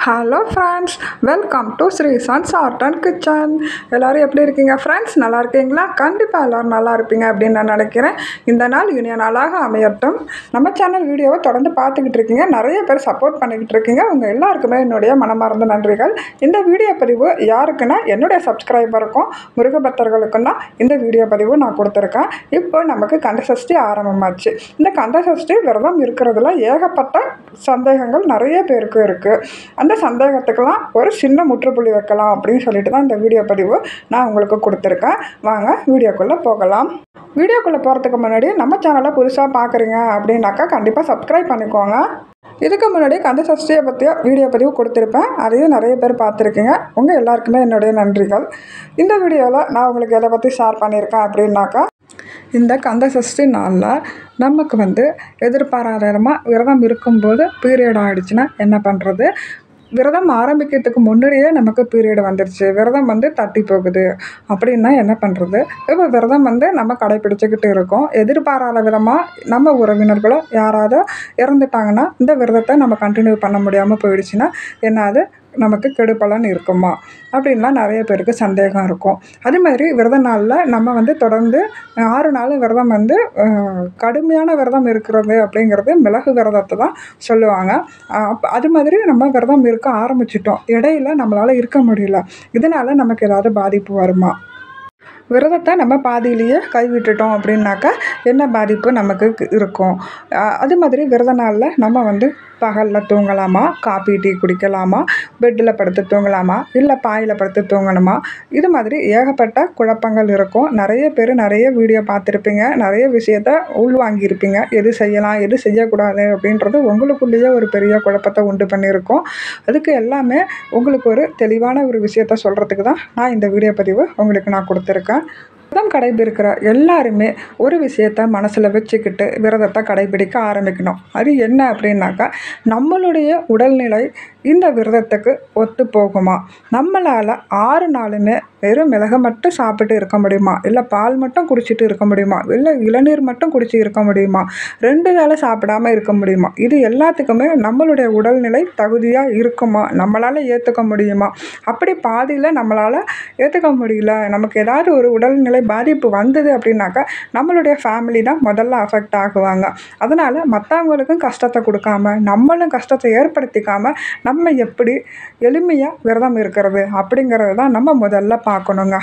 hello friends welcome to Sri sons art and kitchen எல்லோரும் எப்படி இருக்கீங்க ஃப்ரெண்ட்ஸ் நல்லா இருக்கீங்களா கண்டிப்பாக எல்லோரும் நல்லா இருப்பீங்க அப்படின்னு நான் நினைக்கிறேன் இந்த நாள் இனிய நாளாக அமையட்டும் நம்ம சேனல் வீடியோவை தொடர்ந்து பார்த்துக்கிட்டு இருக்கீங்க நிறைய பேர் சப்போர்ட் பண்ணிக்கிட்டு இருக்கீங்க உங்கள் எல்லாருக்குமே என்னுடைய மனமார்ந்த நன்றிகள் இந்த வீடியோ பதிவு யாருக்குன்னா என்னுடைய சப்ஸ்கிரைபருக்கும் முருகபக்தர்களுக்குன்னா இந்த வீடியோ பதிவு நான் கொடுத்துருக்கேன் இப்போ நமக்கு கந்தசஷ்டி ஆரம்பமாச்சு இந்த கந்தசஷ்டி விரதம் இருக்கிறதுல ஏகப்பட்ட சந்தேகங்கள் நிறைய பேருக்கு இருக்குது அந்த சந்தேகத்துக்கெல்லாம் ஒரு சின்ன முற்றுப்புள்ளி வைக்கலாம் அப்படின்னு சொல்லிட்டு தான் இந்த வீடியோ பதிவு நான் உங்களுக்கு கொடுத்துருக்கேன் வாங்க வீடியோக்குள்ளே போகலாம் வீடியோக்குள்ளே போகிறதுக்கு முன்னாடி நம்ம சேனலை புதுசாக பார்க்குறீங்க அப்படின்னாக்கா கண்டிப்பாக சப்ஸ்கிரைப் பண்ணிக்கோங்க இதுக்கு முன்னாடி கந்த சஷ்டியை பற்றிய வீடியோ பதிவு கொடுத்துருப்பேன் அதையும் நிறைய பேர் பார்த்துருக்கீங்க உங்கள் எல்லாருக்குமே என்னுடைய நன்றிகள் இந்த வீடியோவில் நான் உங்களுக்கு எதை பற்றி ஷேர் பண்ணியிருக்கேன் அப்படின்னாக்கா இந்த கந்த சஷ்டி நாளில் நமக்கு வந்து எதிர்பாராதமாக விரதம் இருக்கும்போது பீரியட் ஆகிடுச்சுன்னா என்ன பண்ணுறது விரதம் ஆரம்பிக்கிறதுக்கு முன்னாடியே நமக்கு பீரியட் வந்துடுச்சு விரதம் வந்து தட்டி போகுது அப்படின்னா என்ன பண்ணுறது இப்போ விரதம் வந்து நம்ம கடைப்பிடிச்சிக்கிட்டு இருக்கோம் எதிர்பாராத விதமாக நம்ம உறவினர்களோ யாராவது இறந்துட்டாங்கன்னா இந்த விரதத்தை நம்ம கண்டினியூ பண்ண முடியாமல் போயிடுச்சுன்னா என்னது நமக்கு கெடுபலன் இருக்குமா அப்படின்லாம் நிறைய பேருக்கு சந்தேகம் இருக்கும் அதே மாதிரி விரத நாளில் நம்ம வந்து தொடர்ந்து ஆறு நாள் விரதம் வந்து கடுமையான விரதம் இருக்கிறது அப்படிங்கிறது மிளகு விரதத்தை தான் சொல்லுவாங்க அப் அது மாதிரி நம்ம விரதம் இருக்க ஆரம்பிச்சிட்டோம் இடையில நம்மளால் இருக்க முடியல இதனால் நமக்கு ஏதாவது பாதிப்பு வருமா விரதத்தை நம்ம பாதியிலேயே கைவிட்டுட்டோம் அப்படின்னாக்கா என்ன பாதிப்பு நமக்கு இருக்கும் அது மாதிரி விரத நாளில் நம்ம வந்து பகலில் தூங்கலாமா காப்பி டீ குடிக்கலாமா பெட்டில் படுத்து தூங்கலாமா இல்லை பாயில் படுத்து தூங்கணுமா இது மாதிரி ஏகப்பட்ட குழப்பங்கள் இருக்கும் நிறைய பேர் நிறைய வீடியோ பார்த்துருப்பீங்க நிறைய விஷயத்த உள்வாங்கியிருப்பீங்க எது செய்யலாம் எது செய்யக்கூடாது அப்படின்றது உங்களுக்குள்ளேயே ஒரு பெரிய குழப்பத்தை உண்டு பண்ணியிருக்கோம் அதுக்கு எல்லாமே உங்களுக்கு ஒரு தெளிவான ஒரு விஷயத்த சொல்கிறதுக்கு தான் நான் இந்த வீடியோ பதிவு உங்களுக்கு நான் கொடுத்துருக்கேன் விரதம் கடைபிடிக்கிற எல்லாருமே ஒரு விஷயத்த மனசில் வச்சுக்கிட்டு விரதத்தை கடைபிடிக்க ஆரம்பிக்கணும் அது என்ன அப்படின்னாக்கா நம்மளுடைய உடல்நிலை இந்த விரதத்துக்கு ஒத்து போகுமா நம்மளால் ஆறு நாளுமே வெறும் மிளகை மட்டும் சாப்பிட்டு இருக்க முடியுமா இல்லை பால் மட்டும் குடிச்சிட்டு இருக்க முடியுமா இல்லை இளநீர் மட்டும் குடிச்சு இருக்க முடியுமா ரெண்டு வேளை சாப்பிடாம இருக்க முடியுமா இது எல்லாத்துக்குமே நம்மளுடைய உடல்நிலை தகுதியாக இருக்குமா நம்மளால் ஏற்றுக்க முடியுமா அப்படி பாதியில் நம்மளால் ஏற்றுக்க முடியல நமக்கு ஏதாவது ஒரு உடல்நிலை பாதிப்பு வந்தது அப்படின்னாக்கா நம்மளுடைய ஃபேமிலி தான் முதல்ல அஃபெக்ட் ஆகுவாங்க அதனால் மற்றவங்களுக்கும் கஷ்டத்தை கொடுக்காம நம்மளும் கஷ்டத்தை ஏற்படுத்திக்காமல் நம்ம எப்படி எளிமையாக விரதம் இருக்கிறது அப்படிங்கிறது தான் நம்ம முதல்ல பார்க்கணுங்க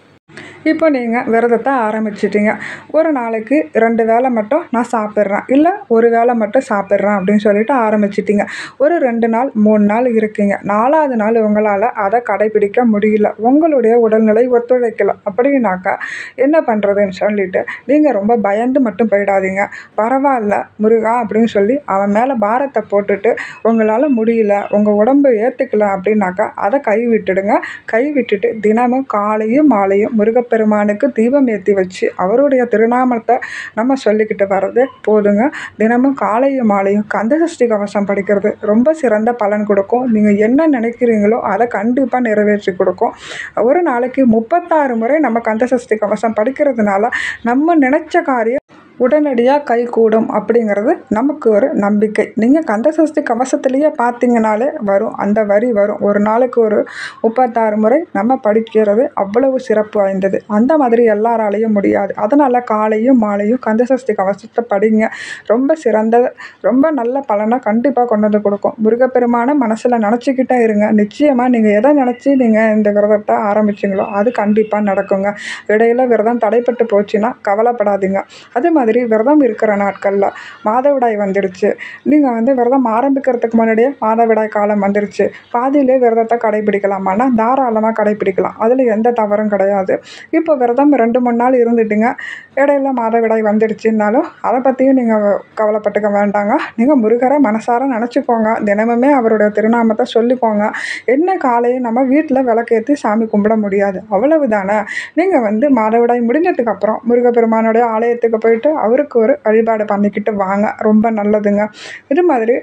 இப்போ நீங்கள் விரதத்தை ஆரம்பிச்சிட்டிங்க ஒரு நாளைக்கு ரெண்டு வேளை மட்டும் நான் சாப்பிட்றேன் இல்லை ஒரு வேளை மட்டும் சாப்பிட்றேன் அப்படின்னு சொல்லிட்டு ஆரம்பிச்சிட்டிங்க ஒரு ரெண்டு நாள் மூணு நாள் இருக்கீங்க நாலாவது நாள் உங்களால் அதை கடைபிடிக்க முடியல உங்களுடைய உடல்நிலை ஒத்துழைக்கல அப்படின்னாக்கா என்ன பண்ணுறதுன்னு சொல்லிட்டு நீங்கள் ரொம்ப பயந்து மட்டும் போயிடாதீங்க பரவாயில்ல முருகா அப்படின்னு சொல்லி அவன் மேலே பாரத்தை போட்டுட்டு உங்களால் முடியல உங்கள் உடம்பு ஏற்றுக்கல அப்படின்னாக்கா அதை கை விட்டுடுங்க கை விட்டுட்டு தினமும் காலையும் மாலையும் முருகப்பெருமானுக்கு தீபம் ஏற்றி வச்சு அவருடைய திருநாமத்தை நம்ம சொல்லிக்கிட்டு வர்றது போதுங்க தினமும் காலையும் மாலையும் கந்தசஷ்டி கவசம் படிக்கிறது ரொம்ப சிறந்த பலன் கொடுக்கும் நீங்கள் என்ன நினைக்கிறீங்களோ அதை கண்டிப்பாக நிறைவேற்றி கொடுக்கும் ஒரு நாளைக்கு முப்பத்தாறு முறை நம்ம கந்தசஷ்டி கவசம் படிக்கிறதுனால நம்ம நினச்ச காரியம் உடனடியாக கை கூடும் அப்படிங்கிறது நமக்கு ஒரு நம்பிக்கை நீங்கள் கந்தசஷ்டி கவசத்துலேயே பார்த்தீங்கனாலே வரும் அந்த வரி வரும் ஒரு நாளைக்கு ஒரு முப்பத்தாறு முறை நம்ம படிக்கிறது அவ்வளவு சிறப்பு வாய்ந்தது அந்த மாதிரி எல்லாராலையும் முடியாது அதனால் காலையும் மாலையும் கந்தசஷ்டி கவசத்தை படிங்க ரொம்ப சிறந்த ரொம்ப நல்ல பலனை கண்டிப்பாக கொண்டு வந்து கொடுக்கும் முருகப்பெருமான மனசில் நினச்சிக்கிட்டே இருங்க நிச்சயமாக நீங்கள் எதை நினச்சி நீங்கள் இந்த விரதத்தை ஆரம்பிச்சிங்களோ அது கண்டிப்பாக நடக்குங்க இடையில விரதம் தடைப்பட்டு போச்சுன்னா கவலைப்படாதீங்க அதே மாதிரி மாதிரி விரதம் இருக்கிற நாட்களில் மாதவிடாய் வந்துடுச்சு நீங்கள் வந்து விரதம் ஆரம்பிக்கிறதுக்கு முன்னாடியே மாதவிடாய் காலம் வந்துடுச்சு பாதியிலே விரதத்தை கடைபிடிக்கலாமான்னா தாராளமாக கடைபிடிக்கலாம் அதில் எந்த தவறும் கிடையாது இப்போ விரதம் ரெண்டு மூணு நாள் இருந்துட்டுங்க இடையில மாதவிடாய் வந்துடுச்சுன்னாலும் அதை பற்றியும் நீங்கள் கவலைப்பட்டுக்க வேண்டாங்க நீங்கள் முருகரை மனசார நினச்சிக்கோங்க தினமுமே அவருடைய திருநாமத்தை சொல்லிக்கோங்க என்ன காலையும் நம்ம வீட்டில் விளக்கேற்றி சாமி கும்பிட முடியாது அவ்வளவு தானே நீங்கள் வந்து மாதவிடாய் முடிஞ்சதுக்கப்புறம் முருகப்பெருமானுடைய ஆலயத்துக்கு போயிட்டு அவருக்கு ஒரு வழிபாடு பண்ணிக்கிட்டு வாங்க ரொம்ப நல்லதுங்க இது மாதிரி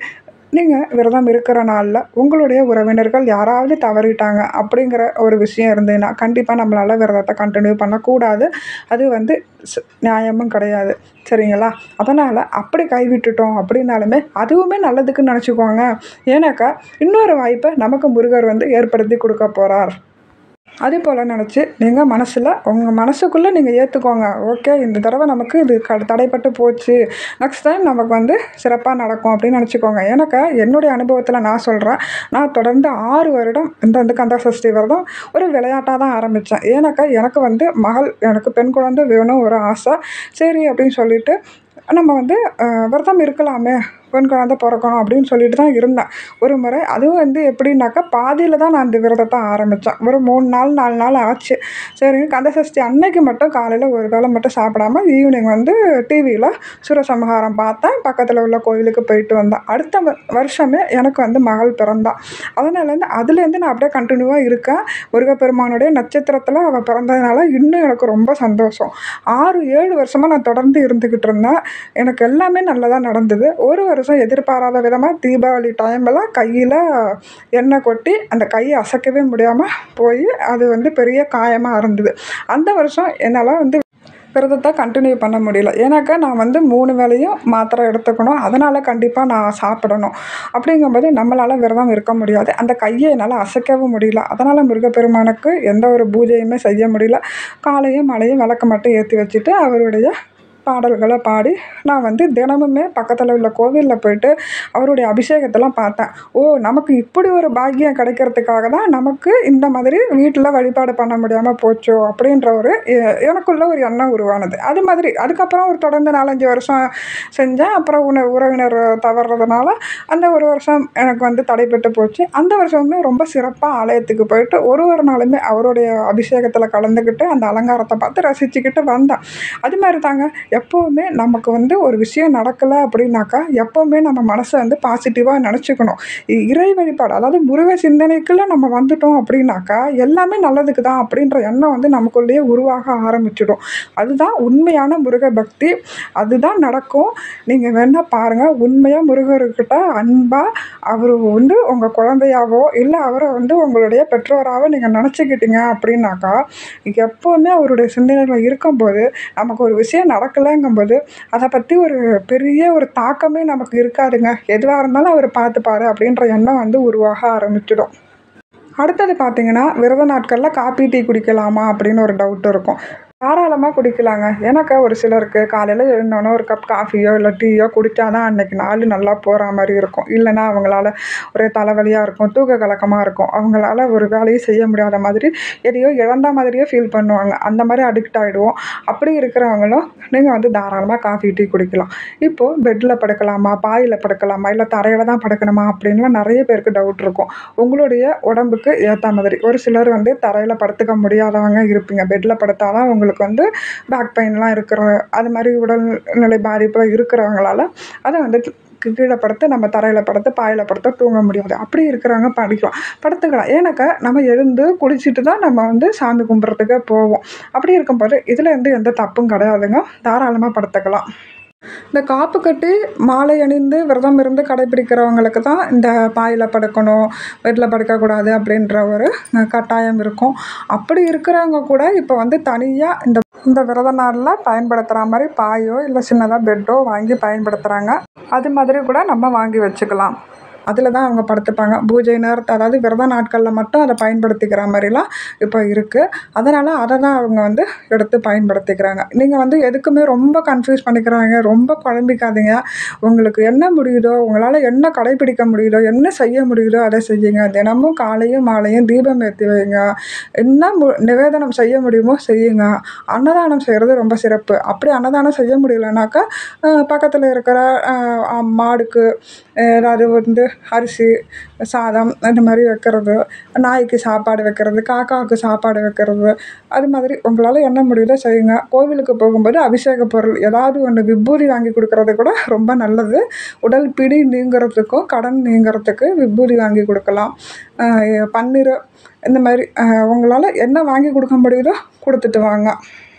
நீங்கள் விரதம் இருக்கிற நாளில் உங்களுடைய உறவினர்கள் யாராவது தவறிட்டாங்க அப்படிங்கிற ஒரு விஷயம் இருந்ததுன்னா கண்டிப்பாக நம்மளால் விரதத்தை கண்டினியூ பண்ணக்கூடாது அது வந்து ஸ்- நியாயமும் கிடையாது சரிங்களா அதனால் அப்படி கைவிட்டுட்டோம் அப்படின்னாலுமே அதுவுமே நல்லதுக்குன்னு நினச்சிக்கோங்க ஏன்னாக்கா இன்னொரு வாய்ப்பை நமக்கு முருகர் வந்து ஏற்படுத்தி கொடுக்க போகிறார் அதே போல் நினச்சி நீங்கள் மனசில் உங்கள் மனசுக்குள்ளே நீங்கள் ஏற்றுக்கோங்க ஓகே இந்த தடவை நமக்கு இது க தடைப்பட்டு போச்சு நெக்ஸ்ட் டைம் நமக்கு வந்து சிறப்பாக நடக்கும் அப்படின்னு நினச்சிக்கோங்க எனக்கு என்னுடைய அனுபவத்தில் நான் சொல்கிறேன் நான் தொடர்ந்து ஆறு வருடம் இந்த வந்து கந்த சஷ்டி விரதம் ஒரு விளையாட்டாக தான் ஆரம்பித்தேன் ஏன்னாக்கா எனக்கு வந்து மகள் எனக்கு பெண் குழந்தை வேணும் ஒரு ஆசை சரி அப்படின்னு சொல்லிட்டு நம்ம வந்து அஹ், விரதம் இருக்கலாமே பெண் குழந்தை பிறக்கணும் அப்படின்னு சொல்லிட்டு தான் இருந்தேன் ஒரு முறை அதுவும் வந்து எப்படின்னாக்கா பாதியில் தான் நான் இந்த விரதத்தை ஆரம்பித்தேன் ஒரு மூணு நாள் நாலு நாள் ஆச்சு சரி கந்த சஷ்டி அன்னைக்கு மட்டும் காலையில் ஒரு வேளை மட்டும் சாப்பிடாம ஈவினிங் வந்து டிவியில் சூரசம்ஹாரம் பார்த்தேன் பக்கத்தில் உள்ள கோவிலுக்கு போயிட்டு வந்தேன் அடுத்த வ- வருஷமே எனக்கு வந்து மகள் பிறந்தா அதனாலேருந்து அதுலேருந்து நான் அப்படியே கண்டினியூவாக இருக்கேன் முருகப்பெருமானுடைய நட்சத்திரத்தில் அவள் பிறந்ததுனால இன்னும் எனக்கு ரொம்ப சந்தோஷம் ஆறு ஏழு வருஷமாக நான் தொடர்ந்து இருந்துக்கிட்டு இருந்தேன் எனக்கு எல்லாமே நல்லதாக நடந்தது ஒரு வருஷம் எதிர்பாராத விதமாக தீபாவளி டைமில் கையில் எண்ணெய் கொட்டி அந்த கையை அசைக்கவே முடியாமல் போய் அது வந்து பெரிய காயமாக இருந்தது அந்த வருஷம் என்னால் வந்து விரதத்தை கண்டினியூ பண்ண முடியல ஏன்னாக்கா நான் வந்து மூணு வேளையும் மாத்திரை எடுத்துக்கணும் அதனால் கண்டிப்பாக நான் சாப்பிடணும் அப்படிங்கும்போது நம்மளால் விரதம் இருக்க முடியாது அந்த கையை என்னால் அசைக்கவும் முடியல அதனால் முருகப்பெருமானுக்கு எந்த ஒரு பூஜையுமே செய்ய முடியல காலையும் மழையும் விளக்கு மட்டும் ஏற்றி வச்சுட்டு அவருடைய பாடல்களை பாடி நான் வந்து தினமுமே பக்கத்தில் உள்ள கோவிலில் போயிட்டு அவருடைய அபிஷேகத்தெல்லாம் பார்த்தேன் ஓ நமக்கு இப்படி ஒரு பாக்கியம் கிடைக்கிறதுக்காக தான் நமக்கு இந்த மாதிரி வீட்டில் வழிபாடு பண்ண முடியாமல் போச்சோ அப்படின்ற ஒரு எ- எனக்குள்ள ஒரு எண்ணம் உருவானது அது மாதிரி அதுக்கப்புறம் ஒரு தொடர்ந்து நாலஞ்சு வருஷம் செஞ்சேன் அப்புறம் உண உறவினர் தவறுறதுனால அந்த ஒரு வருஷம் எனக்கு வந்து தடைப்பட்டு போச்சு அந்த வருஷமே ரொம்ப சிறப்பாக ஆலயத்துக்கு போயிட்டு ஒரு ஒரு நாளுமே அவருடைய அபிஷேகத்தில் கலந்துக்கிட்டு அந்த அலங்காரத்தை பார்த்து ரசிச்சுக்கிட்டு வந்தேன் அது மாதிரி தாங்க எப்போவுமே நமக்கு வந்து ஒரு விஷயம் நடக்கலை அப்படின்னாக்கா எப்போவுமே நம்ம மனசை வந்து பாசிட்டிவாக நினச்சிக்கணும் இ- இறை வழிபாடு அதாவது முருக சிந்தனைக்குள்ளே நம்ம வந்துட்டோம் அப்படின்னாக்கா எல்லாமே நல்லதுக்கு தான் அப்படின்ற எண்ணம் வந்து நமக்குள்ளேயே உருவாக ஆரம்பிச்சிடும் அதுதான் உண்மையான முருக பக்தி அதுதான் நடக்கும் நீங்கள் வேணால் பாருங்கள் உண்மையாக முருகர்கிட்ட அன்பாக அவர் வந்து உங்கள் குழந்தையாவோ இல்லை அவரை வந்து உங்களுடைய பெற்றோராவோ நீங்கள் நினச்சிக்கிட்டீங்க அப்படின்னாக்கா எப்போவுமே அவருடைய சிந்தனைகள் இருக்கும்போது நமக்கு ஒரு விஷயம் நடக்கலைங்கும்போது அதை பற்றி ஒரு பெரிய ஒரு தாக்கமே நமக்கு இருக்காதுங்க எதுவாக இருந்தாலும் அவர் பார்த்துப்பாரு அப்படின்ற எண்ணம் வந்து உருவாக ஆரம்பிச்சிடும் அடுத்தது பார்த்தீங்கன்னா விரத நாட்களில் காப்பி டீ குடிக்கலாமா அப்படின்னு ஒரு டவுட் இருக்கும் தாராளமாக குடிக்கலாங்க எனக்கு ஒரு சிலருக்கு காலையில் எழுந்தோன்னே ஒரு கப் காஃபியோ இல்லை டீயோ குடித்தா தான் அன்னைக்கு நாள் நல்லா போகிற மாதிரி இருக்கும் இல்லைன்னா அவங்களால ஒரே தலைவலியாக இருக்கும் தூக்க கலக்கமாக இருக்கும் அவங்களால ஒரு வேலையும் செய்ய முடியாத மாதிரி எதையோ இழந்த மாதிரியே ஃபீல் பண்ணுவாங்க அந்த மாதிரி அடிக்ட் ஆகிடுவோம் அப்படி இருக்கிறவங்களும் நீங்கள் வந்து தாராளமாக காஃபி டீ குடிக்கலாம் இப்போது பெட்டில் படுக்கலாமா பாயில் படுக்கலாமா இல்லை தரையில் தான் படுக்கணுமா அப்படின்லாம் நிறைய பேருக்கு டவுட் இருக்கும் உங்களுடைய உடம்புக்கு ஏற்ற மாதிரி ஒரு சிலர் வந்து தரையில் படுத்துக்க முடியாதவங்க இருப்பீங்க பெட்டில் படுத்தால் தான் உங்களுக்கு வந்து பேக் பெயின்லாம் இருக்கிற அது மாதிரி உடல்நிலை பாதிப்பில் இருக்கிறவங்களால அதை வந்து கீ- கீழே படுத்து நம்ம தரையில் படுத்து பாயில் படுத்து தூங்க முடியாது அப்படி இருக்கிறவங்க படிக்கலாம் படுத்துக்கலாம் ஏன்னாக்கா நம்ம எழுந்து குளிச்சுட்டு தான் நம்ம வந்து சாமி கும்பிட்றதுக்கு போவோம் அப்படி இருக்கும்போது இதில் வந்து எந்த தப்பும் கிடையாதுங்க தாராளமாக படுத்துக்கலாம் இந்த காப்பு கட்டி மாலை அணிந்து விரதம் இருந்து கடைபிடிக்கிறவங்களுக்கு தான் இந்த பாயில் படுக்கணும் பெட்டில் படுக்கக்கூடாது அப்படின்ற ஒரு அஹ், கட்டாயம் இருக்கும் அப்படி இருக்கிறவங்க கூட இப்போ வந்து தனியாக இந்த இந்த விரத நாளில் பயன்படுத்துகிற மாதிரி பாயோ இல்லை சின்னதாக பெட்டோ வாங்கி பயன்படுத்துகிறாங்க அது மாதிரி கூட நம்ம வாங்கி வச்சுக்கலாம் அதில் தான் அவங்க படுத்துப்பாங்க பூஜை நேரத்தை அதாவது விரத நாட்களில் மட்டும் அதை பயன்படுத்திக்கிற மாதிரிலாம் இப்போ இருக்குது அதனால் அதை தான் அவங்க வந்து எடுத்து பயன்படுத்திக்கிறாங்க நீங்கள் வந்து எதுக்குமே ரொம்ப கன்ஃபியூஸ் பண்ணிக்கிறாங்க ரொம்ப குழம்பிக்காதீங்க உங்களுக்கு என்ன முடியுதோ உங்களால் என்ன கடைபிடிக்க முடியுதோ என்ன செய்ய முடியுதோ அதை செய்யுங்க தினமும் காலையும் மாலையும் தீபம் ஏற்றி வைங்க என்ன மு நிவேதனம் செய்ய முடியுமோ செய்யுங்க அன்னதானம் செய்கிறது ரொம்ப சிறப்பு அப்படி அன்னதானம் செய்ய முடியலனாக்கா பக்கத்தில் இருக்கிற அஹ், அஹ், மாடுக்கு ஏதாவது வந்து அரிசி சாதம் இந்த மாதிரி வைக்கிறது நாய்க்கு சாப்பாடு வைக்கிறது காக்காவுக்கு சாப்பாடு வைக்கிறது அது மாதிரி உங்களால் என்ன முடியுதோ செய்யுங்க கோவிலுக்கு போகும்போது அபிஷேக பொருள் ஏதாவது ஒன்று விபூதி வாங்கி கொடுக்கறது கூட ரொம்ப நல்லது உடல் பிடி நீங்கிறதுக்கும் கடன் நீங்கிறதுக்கு விபூதி வாங்கி கொடுக்கலாம் அஹ் பன்னீர் இந்த மாதிரி அஹ் உங்களால் என்ன வாங்கி கொடுக்க முடியுதோ கொடுத்துட்டு வாங்க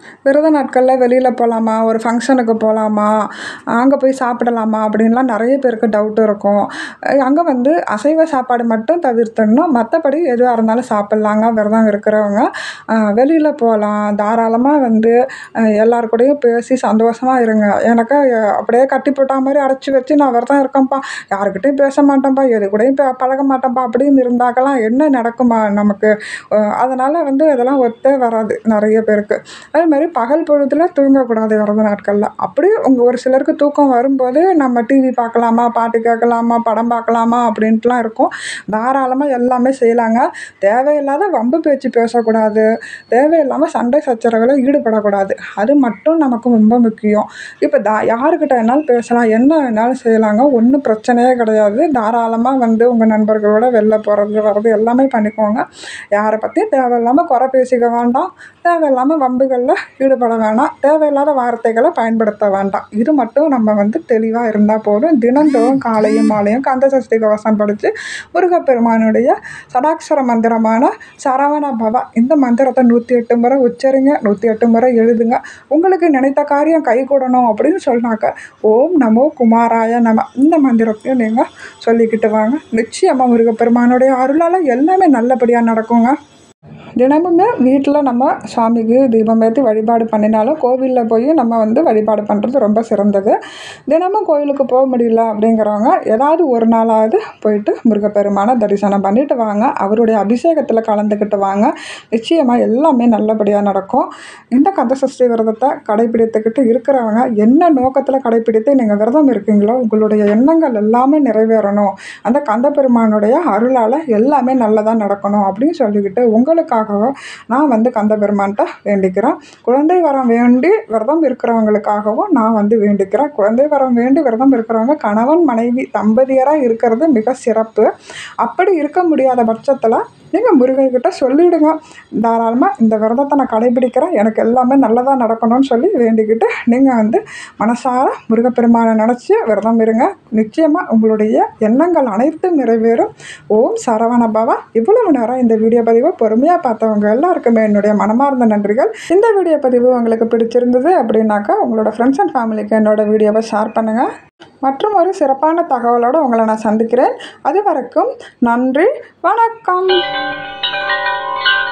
விரத நாட்களில் வெளியில் போகலாமா ஒரு ஃபங்க்ஷனுக்கு போகலாமா அங்கே போய் சாப்பிடலாமா அப்படின்லாம் நிறைய பேருக்கு டவுட் இருக்கும் அங்கே வந்து அசைவ சாப்பாடு மட்டும் தவிர்த்துடணும் மற்றபடி எதுவாக இருந்தாலும் சாப்பிட்லாங்க விரதம் இருக்கிறவங்க வெளியில் போகலாம் தாராளமாக வந்து அஹ், எல்லார் கூடயும் பேசி சந்தோஷமாக இருங்க எனக்கு அஹ், அப்படியே கட்டி போட்டா மாதிரி அடைச்சி வச்சு நான் விரதம் இருக்கேன்ப்பா யாருக்கிட்டையும் பேச மாட்டேன்ப்பா எது கூடயும் பே- பழக மாட்டேன்ப்பா அப்படின்னு இருந்தாக்கெல்லாம் என்ன நடக்குமா நமக்கு அதனால் வந்து அதெல்லாம் ஒத்தே வராது நிறைய பேருக்கு அதே மாதிரி பகல் பொழுதுல தூங்கக்கூடாது விரத நாட்களில் அப்படி உங்கள் ஒரு சிலருக்கு தூக்கம் வரும்போது நம்ம டிவி பார்க்கலாமா பாட்டு கேட்கலாமா படம் பார்க்கலாமா அப்படின்ட்டுலாம் இருக்கும் தாராளமாக எல்லாமே செய்யலாங்க தேவையில்லாத வம்பு பேச்சு பேசக்கூடாது தேவையில்லாமல் சண்டை சச்சரவில் ஈடுபடக்கூடாது அது மட்டும் நமக்கு ரொம்ப முக்கியம் இப்போ தா யாருக்கிட்ட வேணாலும் பேசலாம் என்ன வேணாலும் செய்யலாங்க ஒன்றும் பிரச்சனையே கிடையாது தாராளமாக வந்து உங்கள் நண்பர்களோட வெளில போகிறது வர்றது எல்லாமே பண்ணிக்கோங்க யாரை பற்றியும் தேவையில்லாமல் குறை பேசிக்க வேண்டாம் தேவையில்லாமல் வம்புகளில் ஈடுபட வேண்டாம் தேவையில்லாத வார்த்தைகளை பயன்படுத்த வேண்டாம் இது மட்டும் நம்ம வந்து தெளிவாக இருந்தால் போதும் தினந்தோறும் காலையும் மாலையும் கந்த சஷ்டி கவசம் படித்து முருகப்பெருமானுடைய சடாட்சர மந்திரமான சரவண பவ இந்த மந்திரத்தை நூற்றி எட்டு முறை உச்சரிங்க நூற்றி எட்டு முறை எழுதுங்க உங்களுக்கு நினைத்த காரியம் கைகூடணும் அப்படின்னு சொன்னாக்க ஓம் நமோ குமாராய நம இந்த மந்திரத்தையும் நீங்கள் சொல்லிக்கிட்டு வாங்க நிச்சயமாக முருகப்பெருமானுடைய அருளால் எல்லாமே நல்லபடியாக நடக்குங்க தினமுமே வீட்டில் நம்ம சாமிக்கு தீபம் ஏற்றி வழிபாடு பண்ணினாலும் கோவிலில் போய் நம்ம வந்து வழிபாடு பண்ணுறது ரொம்ப சிறந்தது தினமும் கோவிலுக்கு போக முடியல அப்படிங்கிறவங்க ஏதாவது ஒரு நாளாவது போயிட்டு முருகப்பெருமானை தரிசனம் பண்ணிட்டு வாங்க அவருடைய அபிஷேகத்தில் கலந்துக்கிட்டு வாங்க நிச்சயமாக எல்லாமே நல்லபடியாக நடக்கும் இந்த கந்தசஷ்டி விரதத்தை கடைபிடித்துக்கிட்டு இருக்கிறவங்க என்ன நோக்கத்தில் கடைபிடித்து நீங்கள் விரதம் இருக்கீங்களோ உங்களுடைய எண்ணங்கள் எல்லாமே நிறைவேறணும் அந்த கந்தபெருமானுடைய அருளால் எல்லாமே நல்லதாக நடக்கணும் அப்படின்னு சொல்லிக்கிட்டு உங்களுக்காக நான் வந்து கந்தபெருமான்கிட்ட வேண்டிக்கிறேன் குழந்தை வரம் வேண்டி விரதம் இருக்கிறவங்களுக்காகவும் நான் வந்து வேண்டிக்கிறேன் குழந்தை வரம் வேண்டி விரதம் இருக்கிறவங்க கணவன் மனைவி தம்பதியராக இருக்கிறது மிக சிறப்பு அப்படி இருக்க முடியாத பட்சத்தில் நீங்கள் முருகன்கிட்ட சொல்லிவிடுங்க தாராளமாக இந்த விரதத்தை நான் கடைபிடிக்கிறேன் எனக்கு எல்லாமே நல்லதாக நடக்கணும்னு சொல்லி வேண்டிக்கிட்டு நீங்கள் வந்து மனசார முருகப்பெருமானை நினச்சி விரதம் இருங்க நிச்சயமாக உங்களுடைய எண்ணங்கள் அனைத்தும் நிறைவேறும் ஓம் சரவண பவா இவ்வளவு நேரம் இந்த வீடியோ பதிவை பொறுமையாக பார்த்தவங்க எல்லாருக்குமே என்னுடைய மனமார்ந்த நன்றிகள் இந்த வீடியோ பதிவு உங்களுக்கு பிடிச்சிருந்தது அப்படின்னாக்கா உங்களோட ஃப்ரெண்ட்ஸ் அண்ட் ஃபேமிலிக்கு என்னோட வீடியோவை ஷேர் பண்ணுங்கள் மற்றும் ஒரு சிறப்பான தகவலோடு உங்களை நான் சந்திக்கிறேன் அது வரைக்கும் நன்றி வணக்கம்